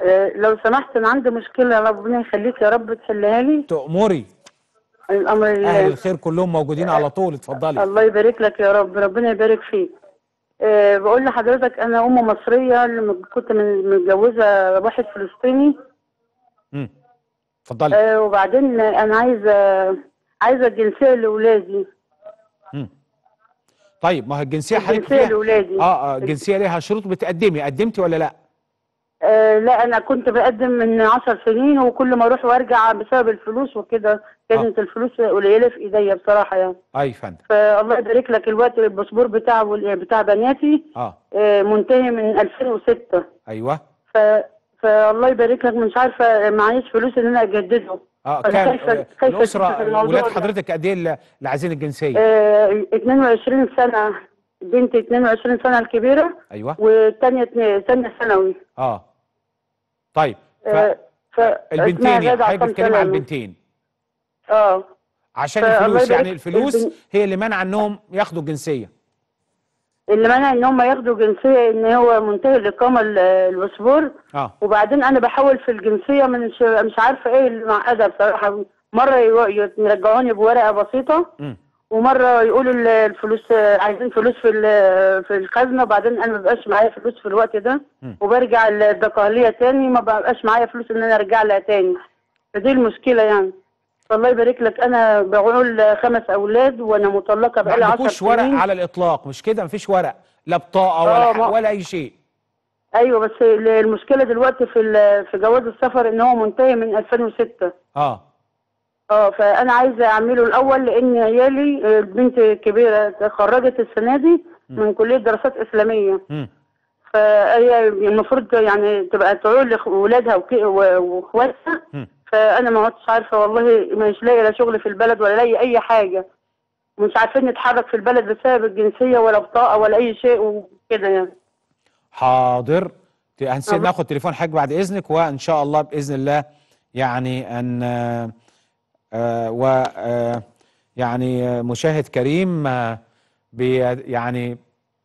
آه، لو سمحت انا عندي مشكله ربنا يخليك يا رب تحلها لي تأمري الامر اهل لله الخير كلهم موجودين على طول اتفضلي الله يبارك لك يا رب ربنا يبارك فيك أه بقول لحضرتك انا ام مصريه اللي م- كنت من- متجوزه واحد فلسطيني امم اتفضلي أه وبعدين انا عايزه عايزه الجنسيه لاولادي مم. طيب ما هي الجنسيه حضرتك الجنسيه فيها لاولادي اه اه الجنسيه ليها شروط بتقدمي قدمتي ولا لا أه لا انا كنت بقدم من عشر سنين وكل ما اروح وارجع بسبب الفلوس وكده كانت الفلوس قليله في ايديا بصراحه يعني اي فندم فالله يبارك لك الوقت الباسبور بتاع بتاع بناتي اه آه، منتهي من 2006 ايوه ف فالله يبارك لك مش عارفه معيش فلوس ان انا اجدده اه فأنا كام خايفة- آه، خايفة الاسره في الموضوع ولاد ده. حضرتك قد ايه اللي اللي عايزين الجنسيه آه 22 سنه بنتي 22 سنه الكبيره ايوه والثانيه سنه ثانوي اه طيب ف... آه ف البنتين اسمها يعني غادة حضرتك عصام بتتكلم عن سلامة. البنتين اه عشان فالله الفلوس يبارك- يعني الفلوس البن- هي اللي منع انهم ياخدوا الجنسيه اللي منع ان هم ياخدوا جنسيه ان هو منتهي الاقامه ال- الباسبور اه وبعدين انا بحاول في الجنسيه مش مش عارفه ايه اللي معقده بصراحه مره يو- يرجعوني بورقه بسيطه امم ومره يقولوا ال- الفلوس عايزين فلوس في ال- في الخزنه وبعدين انا ما بقاش معايا فلوس في الوقت ده مم. وبرجع الدقهليه تاني ما بقاش معايا فلوس ان انا ارجع لها تاني فدي المشكله يعني فالله يبارك لك انا بقول خمس اولاد وانا مطلقه ما بقالي 10 عندكوش ورق سنين على الاطلاق مش كده مفيش ورق لا بطاقه آه، ولا ما- ح- ولا اي شيء ايوه بس ال- المشكله دلوقتي في ال- في جواز السفر ان هو منتهي من 2006 اه اه فانا عايزه اعمله الاول لان عيالي آه، البنت الكبيره اتخرجت السنه دي من كليه دراسات اسلاميه امم فهي المفروض يعني تبقى تعول لاولادها وك- و- واخواتها مم. فانا ما عدتش عارفه والله مش لاقي لا شغل في البلد ولا لاقي اي حاجه مش عارفين نتحرك في البلد بسبب الجنسيه ولا بطاقه ولا اي شيء وكده يعني حاضر ت- هنسيب أه. ناخد تليفون حضرتك بعد اذنك وان شاء الله باذن الله يعني ان آه، آه، و آه، يعني آه، مشاهد كريم آه، بي يعني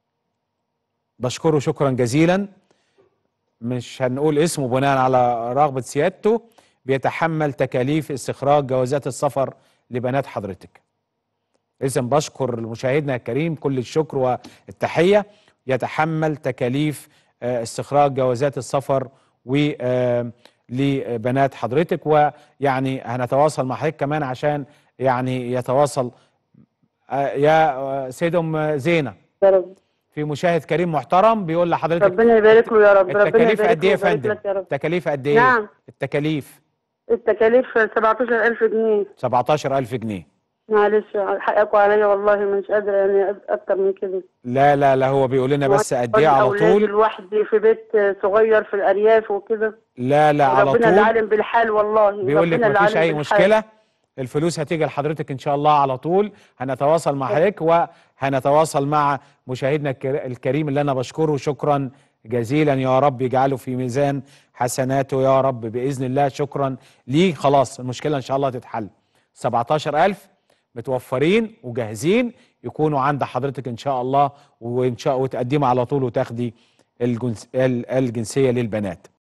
بشكره شكرا جزيلا مش هنقول اسمه بناء على رغبة سيادته بيتحمل تكاليف استخراج جوازات السفر لبنات حضرتك إذا بشكر مشاهدنا الكريم كل الشكر والتحية يتحمل تكاليف آه، استخراج جوازات السفر و آه، لبنات حضرتك ويعني هنتواصل مع حضرتك كمان عشان يعني يتواصل آه، يا آه، سيد ام زينه يا رب في مشاهد كريم محترم بيقول لحضرتك ربنا يبارك له يا رب ربنا التكاليف يبارك قد ايه يا له ويبارك فندم؟ لك يا رب التكاليف قد ايه؟ نعم. التكاليف التكاليف 17000 جنيه 17000 جنيه معلش حقكوا عليا والله مش قادرة يعني أكتر من كده لا لا لا هو بيقول لنا بس قد ايه على أولادي طول لوحدي في بيت صغير في الأرياف وكده لا لا على ربنا اللي طول عالم بالحال والله بيقول لك ربنا اللي مفيش عالم اي بالحال. مشكله الفلوس هتيجي لحضرتك ان شاء الله على طول هنتواصل مع حضرتك وهنتواصل مع مشاهدنا الكر- الكريم اللي انا بشكره شكرا جزيلا يا رب يجعله في ميزان حسناته يا رب باذن الله شكرا ليه خلاص المشكله ان شاء الله تتحل 17000 متوفرين وجاهزين يكونوا عند حضرتك ان شاء الله وان شاء وتقدمي على طول وتاخدي الجنس ال- الجنسيه للبنات